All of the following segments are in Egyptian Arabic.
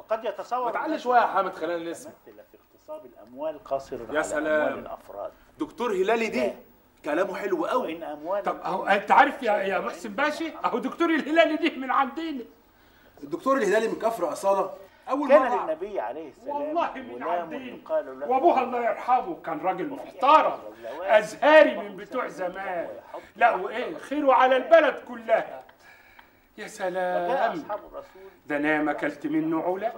قد يتصور ما تعلي الناس شويه يا حامد خلينا نسمع مثل في اغتصاب الاموال قاصر يا على سلام. اموال الافراد دكتور هلالي دي كلامه حلو قوي وان اموال طب اهو انت عارف يا يا محسن باشا اهو دكتور الهلالي دي من عندنا الدكتور الهلالي من كفر اصاله اول كان مره للنبي عليه السلام والله من غلام عندنا يقال له وابوها الله يرحمه كان راجل محترم ازهري من بتوع زمان لا وايه خيره على البلد كلها يا وجاء سلام اصحاب الرسول ده انا ما اكلت منه علا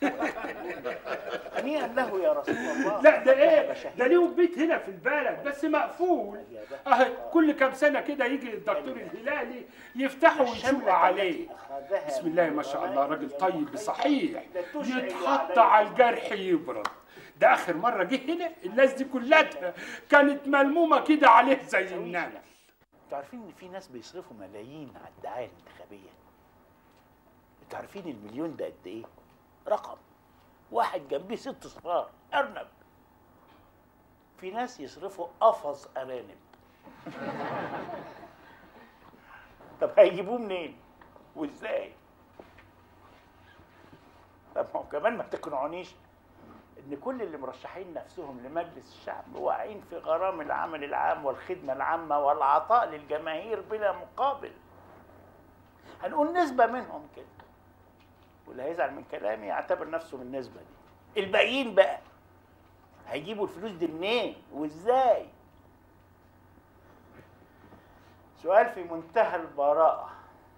هنيئا له يا رسول الله لا ده ايه ذهب شهيدا. ده ليهم بيت هنا في البلد بس مقفول اه كل كام سنه كده يجي الدكتور الهلالي يفتحه ويشوق عليه بسم الله ما شاء الله راجل طيب صحيح يتحط على الجرح يبرد ده اخر مره جه هنا الناس دي كلها كانت ملمومه كده عليه زي النمل انتوا عارفين ان في ناس بيصرفوا ملايين على الدعايه الانتخابيه انتوا عارفين المليون ده قد ايه رقم واحد جنبيه ست صفار ارنب في ناس يصرفوا قفص ارانب طب هيجيبوه منين وازاي طب ما هو كمان ما تقنعونيش ان كل اللي مرشحين نفسهم لمجلس الشعب واقعين في غرام العمل العام والخدمه العامه والعطاء للجماهير بلا مقابل هنقول نسبه منهم كده واللي هيزعل من كلامي يعتبر نفسه من النسبه دي الباقيين بقى هيجيبوا الفلوس دي منين وازاي سؤال في منتهى البراءه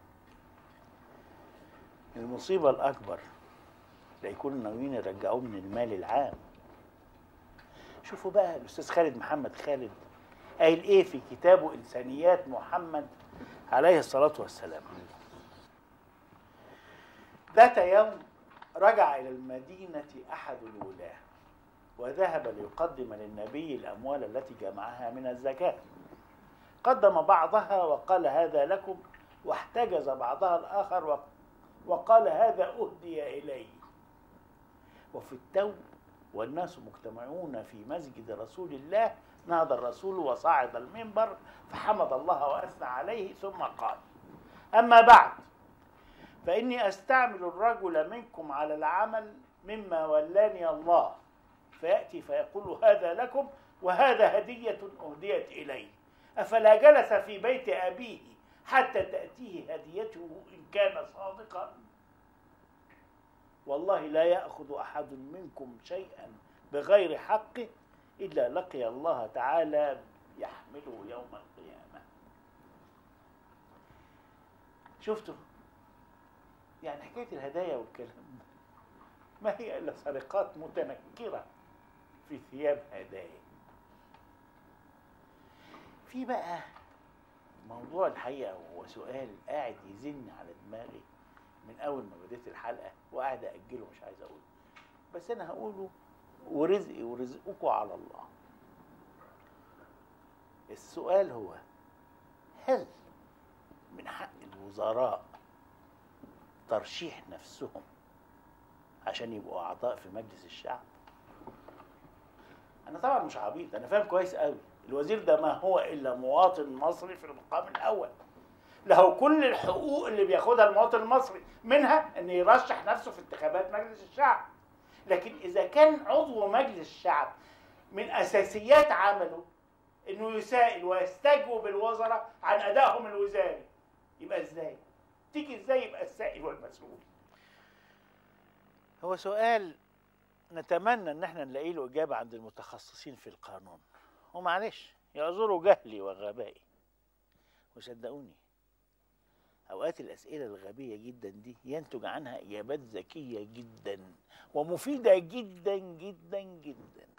المصيبه الاكبر لا يكونوا ناويين يرجعوه من المال العام شوفوا بقى الاستاذ خالد محمد خالد قايل ايه في كتابه انسانيات محمد عليه الصلاه والسلام ذات يوم رجع الى المدينه احد الولاه وذهب ليقدم للنبي الاموال التي جمعها من الزكاه قدم بعضها وقال هذا لكم واحتجز بعضها الاخر وق- وقال هذا اهدي الي وفي التو والناس مجتمعون في مسجد رسول الله نهض الرسول وصعد المنبر فحمد الله واثنى عليه ثم قال اما بعد فاني استعمل الرجل منكم على العمل مما ولاني الله فياتي فيقول هذا لكم وهذا هديه اهديت الي افلا جلس في بيت ابيه حتى تاتيه هديته ان كان صادقا والله لا ياخذ احد منكم شيئا بغير حقه الا لقي الله تعالى يحمله يوم القيامه شفتوا يعني حكايه الهدايا والكلام ده ما هي الا سرقات متنكره في ثياب هدايا في بقى موضوع الحقيقه هو سؤال قاعد يزن على دماغي من اول ما بديت الحلقه وقاعد اجله مش عايز اقوله بس انا هقوله ورزقي ورزقكم على الله السؤال هو هل من حق الوزراء ترشيح نفسهم عشان يبقوا اعضاء في مجلس الشعب انا طبعا مش عبيط انا فاهم كويس قوي الوزير ده ما هو الا مواطن مصري في المقام الاول له كل الحقوق اللي بياخدها المواطن المصري منها ان يرشح نفسه في انتخابات مجلس الشعب لكن اذا كان عضو مجلس الشعب من اساسيات عمله انه يسائل ويستجوب الوزراء عن ادائهم الوزاري يبقى ازاي تيجي ازاي يبقى السائل والمسؤول هو سؤال نتمنى ان احنا نلاقي له اجابه عند المتخصصين في القانون ومعلش يعذروا جهلي وغبائي وصدقوني اوقات الاسئله الغبيه جدا دي ينتج عنها اجابات ذكيه جدا ومفيده جدا جدا جدا